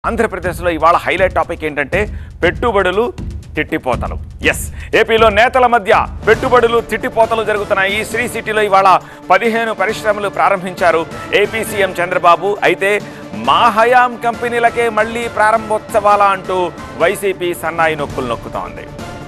ఆంధ్రప్రదేశ్లో ఇవాళ highlight topic ఏంటంటే పెట్టుబడులు తిట్టిపోతలు ఎస్ ఏపీలో నేతల మధ్య పెట్టుబడులు తిట్టిపోతలు జరుగుతున్నాయి శ్రీ సిటీలో ఇవాళ పదిహేను పరిశ్రమలు ప్రారంభించారు ఏపీ సీఎం చంద్రబాబు అయితే మా హయాం కంపెనీలకే మళ్ళీ ప్రారంభోత్సవాల అంటూ వైసీపీ సన్నాయి నొక్కులు నొక్కుతోంది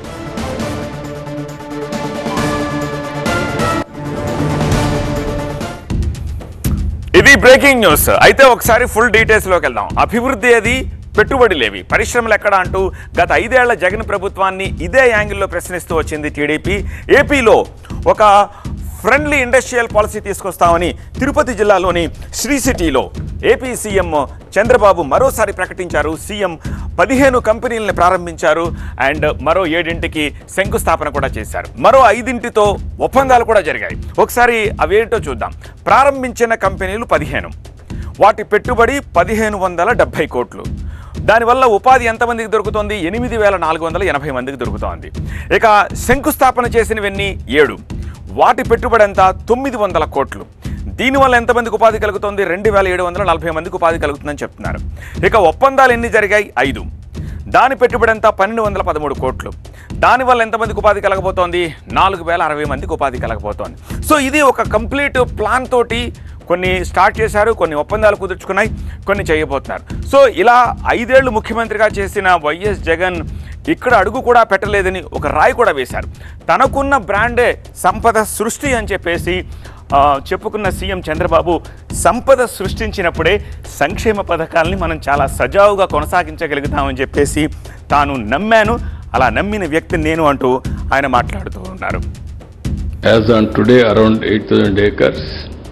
ఇది బ్రేకింగ్ న్యూస్ అయితే ఒకసారి ఫుల్ డీటెయిల్స్లోకి వెళ్దాం అభివృద్ధి అది పెట్టుబడి లేవి పరిశ్రమలు ఎక్కడ అంటూ గత ఐదేళ్ల జగన్ ప్రభుత్వాన్ని ఇదే యాంగిల్లో ప్రశ్నిస్తూ వచ్చింది టీడీపీ ఏపీలో ఒక ఫ్రెండ్లీ ఇండస్ట్రియల్ పాలసీ తీసుకొస్తామని తిరుపతి జిల్లాలోని శ్రీ సిటీలో ఏపీ సీఎం చంద్రబాబు మరోసారి ప్రకటించారు సీఎం పదిహేను కంపెనీలను ప్రారంభించారు అండ్ మరో ఏడింటికి శంకుస్థాపన కూడా చేశారు మరో ఐదింటితో ఒప్పందాలు కూడా జరిగాయి ఒకసారి అవేంటో చూద్దాం ప్రారంభించిన కంపెనీలు పదిహేను వాటి పెట్టుబడి పదిహేను వందల డెబ్బై కోట్లు దానివల్ల ఉపాధి ఎంతమందికి దొరుకుతోంది ఎనిమిది వేల నాలుగు వందల ఎనభై మందికి దొరుకుతోంది ఇక శంకుస్థాపన చేసినవన్నీ ఏడు వాటి పెట్టుబడి ఎంత తొమ్మిది వందల కోట్లు దీనివల్ల ఎంతమందికి ఉపాధి కలుగుతుంది రెండు వేల ఏడు వందల నలభై మందికి ఉపాధి కలుగుతుందని చెప్తున్నారు ఇక ఒప్పందాలు ఎన్ని జరిగాయి ఐదు దాని పెట్టుబడి ఎంత పన్నెండు వందల పదమూడు కోట్లు దానివల్ల ఎంతమందికి ఉపాధి కలగబోతోంది నాలుగు వేల అరవై మందికి ఉపాధి కలగబోతోంది సో ఇది ఒక కంప్లీట్ ప్లాన్ తోటి కొన్ని స్టార్ట్ చేశారు కొన్ని ఒప్పందాలు కుదుర్చుకున్నాయి కొన్ని చేయబోతున్నారు సో ఇలా ఐదేళ్లు ముఖ్యమంత్రిగా చేసిన వైఎస్ జగన్ ఇక్కడ అడుగు కూడా పెట్టలేదని ఒక రాయి కూడా వేశారు తనకున్న బ్రాండే సంపద సృష్టి అని చెప్పేసి ఆ, చెప్పుకున్న సీఎం చంద్రబాబు సంపద సృష్టించినప్పుడే సంక్షేమ పథకాలని మనం చాలా సజావుగా కొనసాగించగలుగుతామని చెప్పేసి తాను నమ్మాను అలా నమ్మిన వ్యక్తి నేను అంటూ ఆయన మాట్లాడుతూ ఉన్నారు As on today, around 8,000 acres,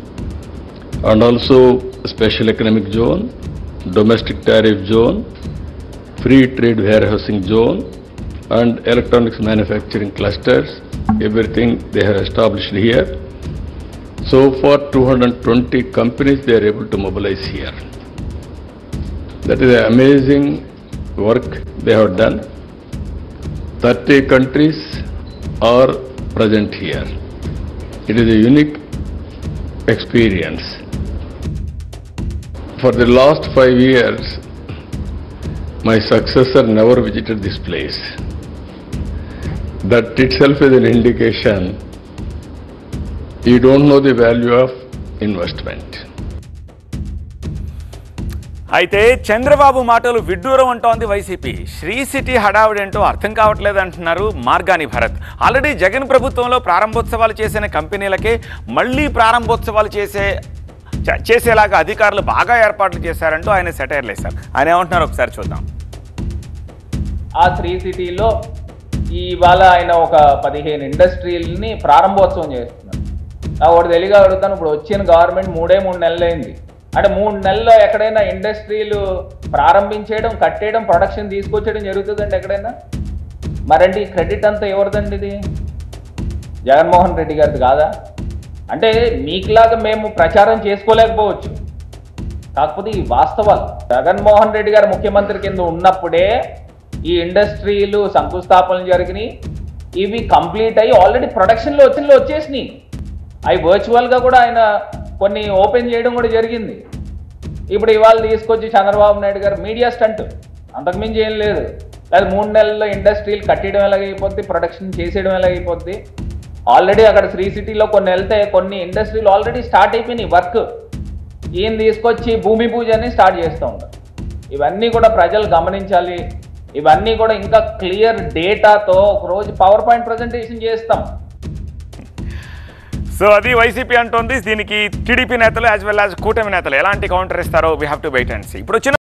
and also special economic zone, domestic tariff zone, free trade warehousing zone, and electronics manufacturing clusters, everything they have established here. So far, 220 companies they are able to mobilize here. That is an amazing work they have done. 30 countries are present here. It is a unique experience. For the last five years, my successor never visited this place. That itself is an indication you don't know the value of investment. అయితే చంద్రబాబు మాటలు విడ్డూరం అంటోంది YCP Shri city హడావుడేంటో అర్థం కావట్లేదు అంటున్నారు Margani Bharat already Jagan ప్రభుత్వంలో ప్రారంభోత్సవాలు చేసిన కంపెనీలకే మళ్ళీ ప్రారంభోత్సవాలు చేసే చ- చేసేలాగా అధికారులు బాగా ఏర్పాట్లు చేశారంటూ ఆయన సెటైర్లు వేశారు ఆయన ఏమంటున్నారు ఒకసారి చూద్దాం ఆ త్రీ సిటీలో ఇవాళ ఆయన ఒక పదిహేను ఇండస్ట్రీలని ప్రారంభోత్సవం చేస్తున్నారు నా ఒకటి తెలియగా అడుగుతాను ఇప్పుడు వచ్చిన గవర్నమెంట్ మూడే మూడు నెలలు అయింది అంటే మూడు నెలల్లో ఎక్కడైనా ఇండస్ట్రీలు ప్రారంభించేయడం కట్టేయడం ప్రొడక్షన్ తీసుకొచ్చేయడం జరుగుతుందండి ఎక్కడైనా మరండి ఈ క్రెడిట్ అంతా ఎవరిదండి ఇది జగన్మోహన్ రెడ్డి గారిది కాదా అంటే మీకులాగా మేము ప్రచారం చేసుకోలేకపోవచ్చు కాకపోతే ఈ వాస్తవాలు జగన్మోహన్ రెడ్డి గారు ముఖ్యమంత్రి కింద ఉన్నప్పుడే ఈ ఇండస్ట్రీలు శంకుస్థాపనలు జరిగినాయి ఇవి కంప్లీట్ అయ్యి ఆల్రెడీ ప్రొడక్షన్లో వచ్చినలో వచ్చేసినాయి అవి వర్చువల్గా కూడా ఆయన కొన్ని ఓపెన్ చేయడం కూడా జరిగింది ఇప్పుడు ఇవాళ తీసుకొచ్చి చంద్రబాబు నాయుడు గారు మీడియా స్టంట్ అంతకుమించి ఏం లేదు లేదా మూడు నెలల్లో ఇండస్ట్రీలు కట్టడం ఎలాగైపోద్ది ప్రొడక్షన్ చేసేయడం ఎలాగైపోద్ది ఆల్రెడీ అక్కడ శ్రీ సిటీలో కొన్ని వెళ్తే కొన్ని ఇండస్ట్రీలు ఆల్రెడీ స్టార్ట్ అయిపోయినాయి వర్క్ ఈయన తీసుకొచ్చి భూమి పూజని స్టార్ట్ చేస్తూ ఉంటారు ఇవన్నీ కూడా ప్రజలు గమనించాలి ఇవన్నీ కూడా ఇంకా క్లియర్ డేటాతో ఒక రోజు పవర్ పాయింట్ ప్రజెంటేషన్ చేస్తాం సో అది వైసీపీ అంటోంది దీనికి టీడీపీ నేతలు యాజ్ వెల్ యాజ్ కూటమి నేతలు ఎలాంటి కౌంటర్ ఇస్తారో we have to wait and see ఇప్పుడు వచ్చిన